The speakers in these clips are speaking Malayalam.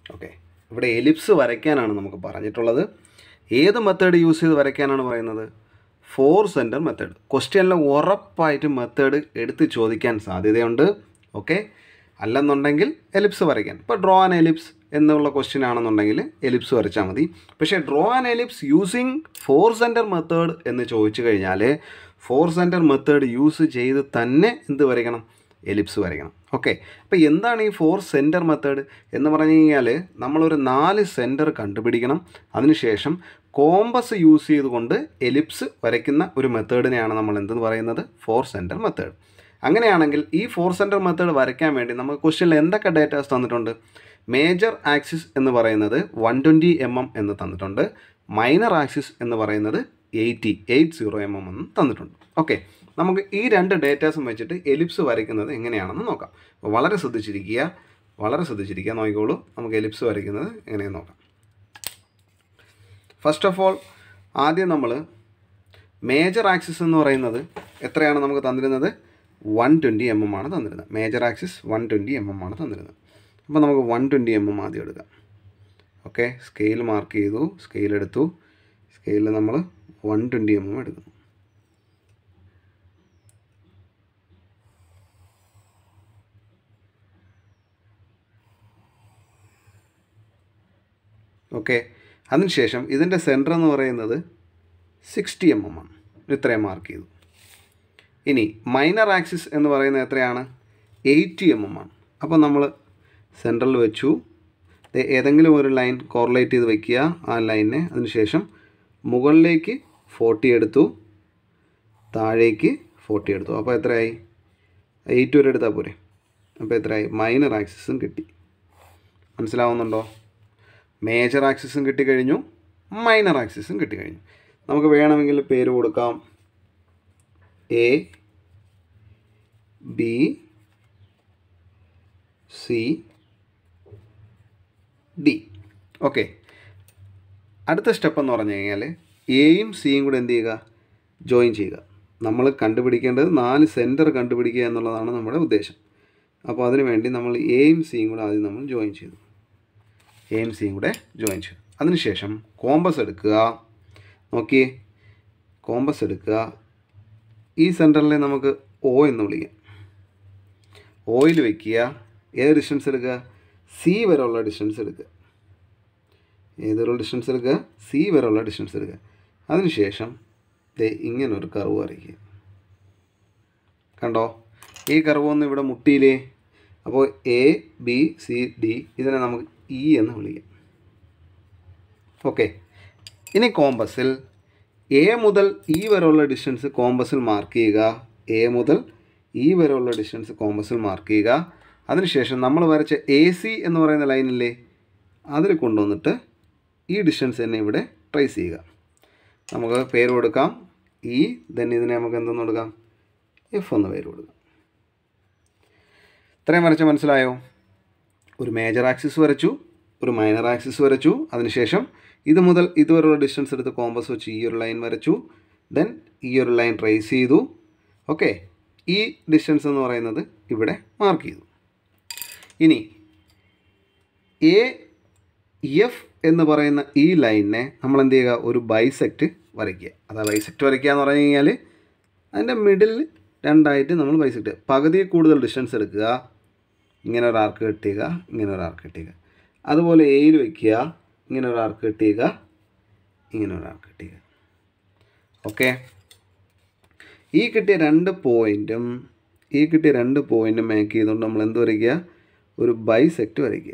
ഓക്കെ ഇവിടെ എലിപ്സ് വരയ്ക്കാനാണ് നമുക്ക് പറഞ്ഞിട്ടുള്ളത് ഏത് മെത്തേഡ് യൂസ് ചെയ്ത് വരയ്ക്കാനാണ് പറയുന്നത് ഫോർ സെൻറ്റർ മെത്തേഡ് ക്വസ്റ്റ്യനിൽ ഉറപ്പായിട്ടും മെത്തേഡ് എടുത്ത് ചോദിക്കാൻ സാധ്യതയുണ്ട് ഓക്കെ അല്ലെന്നുണ്ടെങ്കിൽ എലിപ്സ് വരയ്ക്കാൻ ഇപ്പോൾ ഡ്രോ ആൻ എലിപ്സ് എന്നുള്ള ക്വസ്റ്റ്യൻ ആണെന്നുണ്ടെങ്കിൽ എലിപ്സ് വരച്ചാൽ മതി പക്ഷേ draw an ellipse using four centre method എന്ന് ചോദിച്ചു കഴിഞ്ഞാൽ ഫോർ സെൻറ്റർ മെത്തേഡ് യൂസ് ചെയ്ത് തന്നെ എന്ത് വരയ്ക്കണം എലിപ്സ് വരയ്ക്കണം ഓക്കെ അപ്പോൾ എന്താണ് ഈ ഫോർ സെൻറ്റർ മെത്തേഡ് എന്ന് പറഞ്ഞു കഴിഞ്ഞാൽ നമ്മളൊരു നാല് സെൻറ്റർ കണ്ടുപിടിക്കണം അതിനുശേഷം കോമ്പസ് യൂസ് ചെയ്തുകൊണ്ട് എലിപ്സ് വരയ്ക്കുന്ന ഒരു മെത്തേഡിനെയാണ് നമ്മൾ എന്തെന്ന് പറയുന്നത് ഫോർ സെൻറ്റർ മെത്തേഡ് അങ്ങനെയാണെങ്കിൽ ഈ ഫോർ സെൻറ്റർ മെത്തേഡ് വരയ്ക്കാൻ വേണ്ടി നമുക്ക് ക്വസ്റ്റ്യനിൽ എന്തൊക്കെ ഡേറ്റാസ് തന്നിട്ടുണ്ട് മേജർ ആക്സിസ് എന്ന് പറയുന്നത് വൺ ട്വൻറ്റി എം എം എന്ന് തന്നിട്ടുണ്ട് മൈനർ ആക്സിസ് എന്ന് പറയുന്നത് eighty eight zero M M എന്ന് തന്നിട്ടുണ്ട് ഓക്കെ നമുക്ക് ഈ രണ്ട് ഡേറ്റാസും വെച്ചിട്ട് എലിപ്സ് വരയ്ക്കുന്നത് എങ്ങനെയാണെന്ന് നോക്കാം അപ്പോൾ വളരെ ശ്രദ്ധിച്ചിരിക്കുക വളരെ ശ്രദ്ധിച്ചിരിക്കുക നോക്കിക്കോളൂ നമുക്ക് എലിപ്സ് വരയ്ക്കുന്നത് എങ്ങനെയെന്ന് നോക്കാം ഫസ്റ്റ് ഓഫ് ഓൾ ആദ്യം നമ്മൾ മേജർ ആക്സിസ് എന്ന് പറയുന്നത് എത്രയാണ് നമുക്ക് തന്നിരുന്നത് വൺ ട്വൻറ്റി എം എം ആണ് തന്നിരുന്നത് major axis one twenty M M ആണ് തന്നിരുന്നത് അപ്പോൾ നമുക്ക് വൺ ട്വൻറ്റി എം എം ആദ്യം എടുക്കാം ഓക്കെ സ്കെയിൽ മാർക്ക് ചെയ്തു സ്കെയിൽ എടുത്തു സ്കെയിലിൽ നമ്മൾ വൺ ട്വൻറ്റി എം എം എടുക്കുന്നു ഓക്കെ അതിനുശേഷം ഇതിൻ്റെ സെൻറ്റർ എന്ന് പറയുന്നത് സിക്സ്റ്റി എം എം ആണ് ഇത്രയും മാർക്ക് ചെയ്തു ഇനി മൈനർ ആക്സിസ് എന്ന് പറയുന്നത് എത്രയാണ് എയ്റ്റി എം എം ആണ് അപ്പോൾ നമ്മൾ സെൻറ്ററിൽ വെച്ചു ദേ ഏതെങ്കിലും ഒരു ലൈൻ കോറിലേറ്റ് ചെയ്ത് വയ്ക്കുക ആ ലൈനിനെ അതിനുശേഷം മുകളിലേക്ക് ഫോർട്ടി എടുത്തു താഴേക്ക് ഫോർട്ടി എടുത്തു അപ്പോൾ എത്രയായി എയ്റ്റ് വരെ എടുത്താൽ പോരെ അപ്പോൾ എത്രയായി മൈനർ ആക്സിസും കിട്ടി മനസ്സിലാവുന്നുണ്ടോ മേജർ ആക്സിസും കിട്ടിക്കഴിഞ്ഞു മൈനർ ആക്സിസും കിട്ടിക്കഴിഞ്ഞു നമുക്ക് വേണമെങ്കിൽ പേര് കൊടുക്കാം A B C D okay അടുത്ത സ്റ്റെപ്പ് എന്ന് പറഞ്ഞു കഴിഞ്ഞാൽ എയും സിയും കൂടെ എന്ത് ചെയ്യുക ജോയിൻ ചെയ്യുക നമ്മൾ കണ്ടുപിടിക്കേണ്ടത് നാല് സെൻറ്റർ കണ്ടുപിടിക്കുക എന്നുള്ളതാണ് നമ്മുടെ ഉദ്ദേശം അപ്പോൾ അതിനു വേണ്ടി നമ്മൾ എയും സിയും കൂടെ ആദ്യം നമ്മൾ ജോയിൻ ചെയ്തു എയും സിയും കൂടെ ജോയിൻ ചെയ്തു അതിനുശേഷം കോമ്പസ് എടുക്കുക നോക്കിയേ കോമ്പസ് എടുക്കുക ഈ സെൻറ്ററിൽ നമുക്ക് ഒ എന്ന് വിളിക്കാം ഓയിൽ വയ്ക്കുക ഏത് ഡിസ്റ്റൻസ് എടുക്കുക സി വരെയുള്ള ഡിസ്റ്റൻസ് എടുക്കുക ഏതൊരു ഡിസ്റ്റൻസ് എടുക്കുക സി വരെയുള്ള ഡിസ്റ്റൻസ് എടുക്കുക അതിനുശേഷം ദേ ഇങ്ങനെ ഒരു കർവ് വരയ്ക്കുക കണ്ടോ ഈ കർവ് ഒന്നും ഇവിടെ മുട്ടിയില്ലേ അപ്പോൾ എ ബി സി ഡി ഇതിനെ നമുക്ക് ഇ എന്ന് വിളിക്കാം ഓക്കെ ഇനി കോമ്പസിൽ എ മുതൽ ഇ വരെയുള്ള ഡിസ്റ്റൻസ് കോമ്പസിൽ മാർക്ക് ചെയ്യുക എ മുതൽ ഇ വരെയുള്ള ഡിസ്റ്റൻസ് കോമ്പസിൽ മാർക്ക് ചെയ്യുക അതിനുശേഷം നമ്മൾ വരച്ച എ സി എന്ന് പറയുന്ന ലൈനില്ലേ അതിൽ കൊണ്ടുവന്നിട്ട് ഈ ഡിസ്റ്റൻസ് തന്നെ ഇവിടെ ട്രേസ് ചെയ്യുക നമുക്ക് പേര് കൊടുക്കാം ഇ ദെൻ ഇതിനെ നമുക്ക് എന്തെന്ന് കൊടുക്കാം എഫ് എന്ന് പേര് കൊടുക്കാം ഇത്രയും വരച്ച മനസ്സിലായോ ഒരു മേജർ ആക്സിസ് വരച്ചു ഒരു മൈനർ ആക്സിസ് വരച്ചു അതിനുശേഷം ഇത് മുതൽ ഇതുവരെയുള്ള ഡിസ്റ്റൻസ് എടുത്ത് കോമ്പസ് വെച്ച് ഈ ഒരു ലൈൻ വരച്ചു ദെൻ ഈ ഒരു ലൈൻ ട്രേസ് ചെയ്തു ഓക്കെ ഈ ഡിസ്റ്റൻസ് എന്ന് പറയുന്നത് ഇവിടെ മാർക്ക് ചെയ്തു ഇനി എ എഫ് എന്ന് പറയുന്ന ഈ ലൈനിനെ നമ്മൾ എന്ത് ചെയ്യുക ഒരു ബൈസെക്റ്റ് വരയ്ക്കുക അതാ ബൈസെക്റ്റ് വരയ്ക്കുക എന്ന് പറഞ്ഞു കഴിഞ്ഞാൽ അതിൻ്റെ മിഡിൽ രണ്ടായിട്ട് നമ്മൾ ബൈസെക്റ്റ് പകുതിയിൽ കൂടുതൽ ഡിസ്റ്റൻസ് എടുക്കുക ഇങ്ങനെ ഒരു ആർക്ക് കെട്ടിയുക ഇങ്ങനെ ഒരു ആർക്ക് കെട്ടിയുക അതുപോലെ എയിൽ വയ്ക്കുക ഇങ്ങനെ ഒരു ആർക്ക് കെട്ടിയുക ഇങ്ങനെ ഒരു ആർക്ക് കെട്ടിയുക ഓക്കെ ഈ കിട്ടിയ രണ്ട് പോയിൻറ്റും ഈ കിട്ടിയ രണ്ട് പോയിൻറ്റും മേക്ക് ചെയ്തുകൊണ്ട് നമ്മൾ എന്ത് വരയ്ക്കുക ഒരു ബൈസെക്റ്റ് വരയ്ക്കുക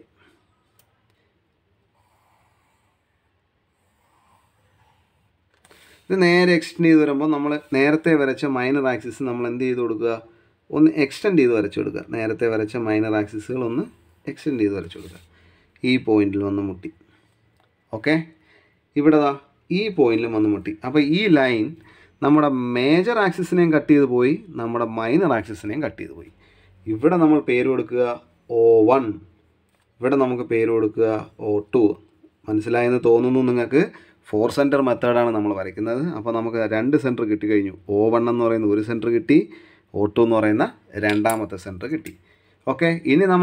ഇത് നേരെ എക്സ്റ്റെൻഡ് ചെയ്ത് വരുമ്പോൾ നമ്മൾ നേരത്തെ വരച്ച മൈനർ ആക്സിസ് നമ്മൾ എന്ത് ചെയ്ത് കൊടുക്കുക ഒന്ന് എക്സ്റ്റെൻഡ് ചെയ്ത് വരച്ചു കൊടുക്കുക നേരത്തെ വരച്ച മൈനർ ആക്സിസുകൾ ഒന്ന് എക്സ്റ്റെൻഡ് ചെയ്ത് വരച്ചു കൊടുക്കുക ഈ പോയിന്റിൽ വന്ന് മുട്ടി ഓക്കെ ഇവിടെ ദാ ഈ പോയിന്റിലും വന്ന് മുട്ടി അപ്പോൾ ഈ ലൈൻ നമ്മുടെ മേജർ ആക്സിസിനെയും കട്ട് ചെയ്ത് പോയി നമ്മുടെ മൈനർ ആക്സിസിനെയും കട്ട് ചെയ്ത് പോയി ഇവിടെ നമ്മൾ പേര് കൊടുക്കുക ഒ വൺ ഇവിടെ നമുക്ക് പേര് കൊടുക്കുക ഒ ടു മനസ്സിലായെന്ന് തോന്നുന്നു നിങ്ങൾക്ക് ഫോർ സെൻറ്റർ മെത്തേഡാണ് നമ്മൾ വരയ്ക്കുന്നത് അപ്പോൾ നമുക്ക് രണ്ട് സെൻറ്റർ കിട്ടിക്കഴിഞ്ഞു ഒ വൺ എന്ന് പറയുന്ന ഒരു സെൻറ്റർ കിട്ടി ഒ ടു എന്ന് പറയുന്ന രണ്ടാമത്തെ സെൻറ്റർ കിട്ടി ഓക്കെ ഇനി നമ്മൾ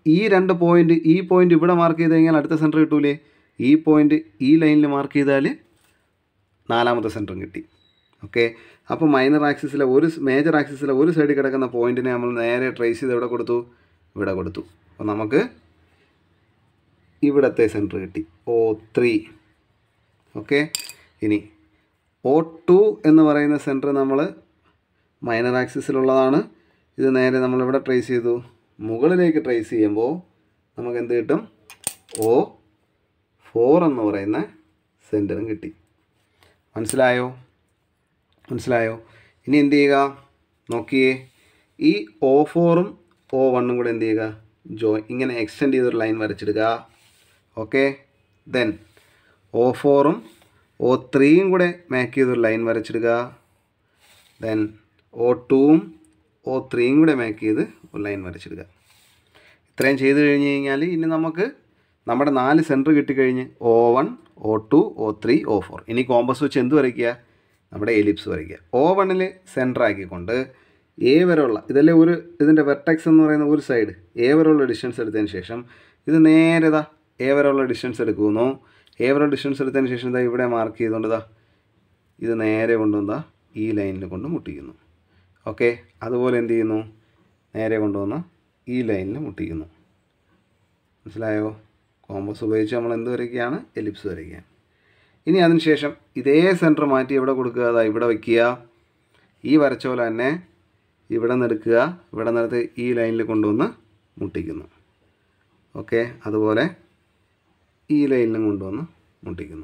ഈ രണ്ട് പോയിന്റ് ഈ പോയിന്റ് ഇവിടെ മാർക്ക് ചെയ്ത് കഴിഞ്ഞാൽ അടുത്ത സെൻറ്റർ കിട്ടൂലേ ഈ പോയിന്റ് ഈ ലൈനിൽ മാർക്ക് ചെയ്താൽ നാലാമത്തെ സെൻറ്ററും കിട്ടി ഓക്കെ അപ്പോൾ മൈനർ ആക്സിസിലെ ഒരു മേജർ ആക്സിസിലെ ഒരു സൈഡിൽ കിടക്കുന്ന പോയിന്റിനെ നമ്മൾ നേരെ ട്രേസ് ചെയ്ത് എവിടെ കൊടുത്തു ഇവിടെ കൊടുത്തു അപ്പോൾ നമുക്ക് ഇവിടത്തെ സെൻറ്റർ കിട്ടി ഓ ത്രീ ഓക്കെ ഇനി ഒ ടു എന്ന് പറയുന്ന സെൻറ്റർ നമ്മൾ മൈനർ ആക്സിസിലുള്ളതാണ് ഇത് നേരെ നമ്മളിവിടെ ട്രേസ് ചെയ്തു മുകളിലേക്ക് ട്രേസ് ചെയ്യുമ്പോൾ നമുക്ക് എന്ത് കിട്ടും ഓ ഫോർ എന്ന് പറയുന്ന സെൻറ്ററും കിട്ടി മനസ്സിലായോ മനസ്സിലായോ ഇനി എന്ത് ചെയ്യുക നോക്കിയേ ഈ ഒ ഫോറും ഒ വണ്ണും കൂടെ എന്ത് ചെയ്യുക ജോ ഇങ്ങനെ എക്സ്റ്റെൻഡ് ചെയ്തൊരു ലൈൻ വരച്ചിടുക ഓക്കെ ദെൻ ഒ ഫോറും ഒ ത്രീയും കൂടെ മേക്ക് ചെയ്തൊരു ലൈൻ വരച്ചിടുക ദെൻ ഒ ടൂവും ഒ ത്രീയും കൂടെ മേക്ക് ചെയ്ത് ഒരു ലൈൻ വരച്ചിടുക ഇത്രയും ചെയ്ത് കഴിഞ്ഞ് കഴിഞ്ഞാൽ ഇനി നമുക്ക് നമ്മുടെ നാല് സെൻറ്റർ കിട്ടിക്കഴിഞ്ഞ് O one O two O three O four ഇനി കോമ്പസ് വെച്ച് എന്ത് വരയ്ക്കുക നമ്മുടെ എലിപ്സ് വരയ്ക്കുക ഒ വണ്ണിൽ സെൻറ്റർ ആക്കിക്കൊണ്ട് എ വരെയുള്ള ഇതല്ലേ ഒരു ഇതിൻ്റെ വെർട്ടെക്സ് എന്ന് പറയുന്ന ഒരു സൈഡ് എ വരെയുള്ള ഡിസ്റ്റൻസ് എടുത്തതിന് ശേഷം ഇത് നേരെ ഇതാ എ വരെയുള്ള ഡിസ്റ്റൻസ് എടുക്കുന്നു എ വരെയുള്ള ഡിസ്റ്റൻസ് എടുത്തതിന് ശേഷം ഇതാ ഇവിടെ മാർക്ക് ചെയ്തുകൊണ്ട് ഇതാ ഇത് നേരെ കൊണ്ടുവന്നാ ഈ ലൈനിൽ കൊണ്ട് മുട്ടിക്കുന്നു ഓക്കെ അതുപോലെ എന്ത് ചെയ്യുന്നു നേരെ കൊണ്ടുവന്ന് ഈ ലൈനിൽ മുട്ടിക്കുന്നു മനസ്സിലായോ കോമ്പസ് ഉപയോഗിച്ച് നമ്മൾ എന്ത് വരയ്ക്കുകയാണ് എലിപ്സ് വരയ്ക്കുക ഇനി അതിനുശേഷം ഇതേ സെൻറ്റർ മാറ്റി എവിടെ കൊടുക്കുക അതാ ഇവിടെ വയ്ക്കുക ഈ വരച്ച പോലെ തന്നെ ഇവിടെ നിന്ന് എടുക്കുക ഇവിടെ നിന്നെടുത്ത് ഈ ലൈനിൽ കൊണ്ടുവന്ന് മുട്ടിക്കുന്നു ഓക്കെ അതുപോലെ ഈ ലൈനിലും കൊണ്ടുവന്ന് മുട്ടിക്കുന്നു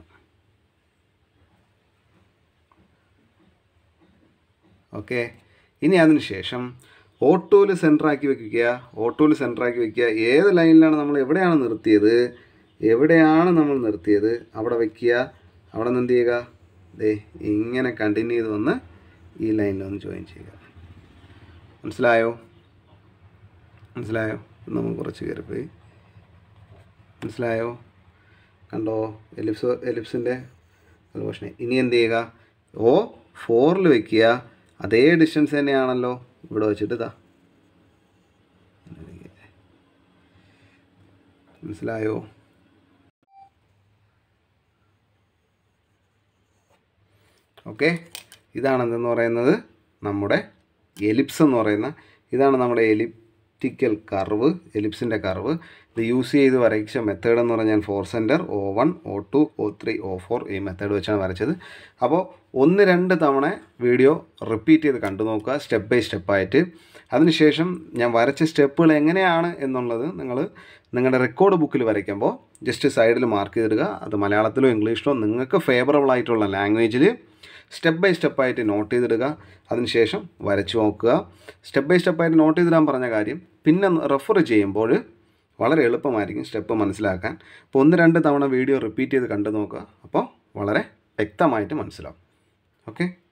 ഓക്കെ ഇനി അതിന് ശേഷം ഓട്ടോയിൽ സെൻറ്ററാക്കി വെക്കുക ഓട്ടോയിൽ സെൻറ്ററാക്കി വെക്കുക ഏത് ലൈനിലാണ് നമ്മൾ എവിടെയാണ് നിർത്തിയത് എവിടെയാണ് നമ്മൾ നിർത്തിയത് അവിടെ വയ്ക്കുക അവിടെ നിന്ന് എന്ത് ചെയ്യുക ദേ ഇങ്ങനെ കണ്ടിന്യൂ ചെയ്ത് വന്ന് ഈ ലൈനിൽ ഒന്ന് ജോയിൻ ചെയ്യുക മനസ്സിലായോ മനസ്സിലായോ ഇത് നമുക്ക് കുറച്ച് കയറിപ്പോയി മനസ്സിലായോ കണ്ടോ എലിപ്സ് എലിപ്സിൻ്റെ സൊല്യൂഷൻ ഇനി എന്ത് ചെയ്യുക ഓ ഫോറിൽ വെക്കുക അതേ ഡിസ്റ്റൻസ് തന്നെയാണല്ലോ ഇവിടെ വെച്ചിട്ട് ഇതാ മനസ്സിലായോ ഓക്കെ ഇതാണ് എന്തെന്ന് പറയുന്നത് നമ്മുടെ എലിപ്സ് എന്ന് പറയുന്ന ഇതാണ് നമ്മുടെ എലിപ്റ്റിക്കൽ കർവ് എലിപ്സിൻ്റെ കർവ് ഇത് യൂസ് ചെയ്ത് വരയ്ച്ച മെത്തേഡ് എന്ന് പറഞ്ഞാൽ four centre O one O two O three O four ഈ മെത്തേഡ് വെച്ചാണ് വരച്ചത് അപ്പോൾ ഒന്ന് രണ്ട് തവണ വീഡിയോ റിപ്പീറ്റ് ചെയ്ത് കണ്ടു നോക്കുക സ്റ്റെപ്പ് ബൈ സ്റ്റെപ്പായിട്ട് അതിനുശേഷം ഞാൻ വരച്ച സ്റ്റെപ്പുകൾ എങ്ങനെയാണ് എന്നുള്ളത് നിങ്ങൾ നിങ്ങളുടെ റെക്കോർഡ് ബുക്കിൽ വരയ്ക്കുമ്പോൾ ജസ്റ്റ് സൈഡിൽ മാർക്ക് ചെയ്തിടുക അത് മലയാളത്തിലോ ഇംഗ്ലീഷിലോ നിങ്ങൾക്ക് ഫേവറബിൾ ആയിട്ടുള്ള ലാംഗ്വേജിൽ സ്റ്റെപ്പ് ബൈ സ്റ്റെപ്പായിട്ട് നോട്ട് ചെയ്തിടുക അതിനുശേഷം വരച്ചു നോക്കുക സ്റ്റെപ്പ് ബൈ സ്റ്റെപ്പായിട്ട് നോട്ട് ചെയ്തിടാൻ പറഞ്ഞ കാര്യം പിന്നെ റെഫർ ചെയ്യുമ്പോൾ വളരെ എളുപ്പമായിരിക്കും സ്റ്റെപ്പ് മനസ്സിലാക്കാൻ അപ്പോൾ ഒന്ന് രണ്ട് തവണ വീഡിയോ റിപ്പീറ്റ് ചെയ്ത് കണ്ടു നോക്കുക അപ്പോൾ വളരെ വ്യക്തമായിട്ട് മനസ്സിലാവും ഓക്കെ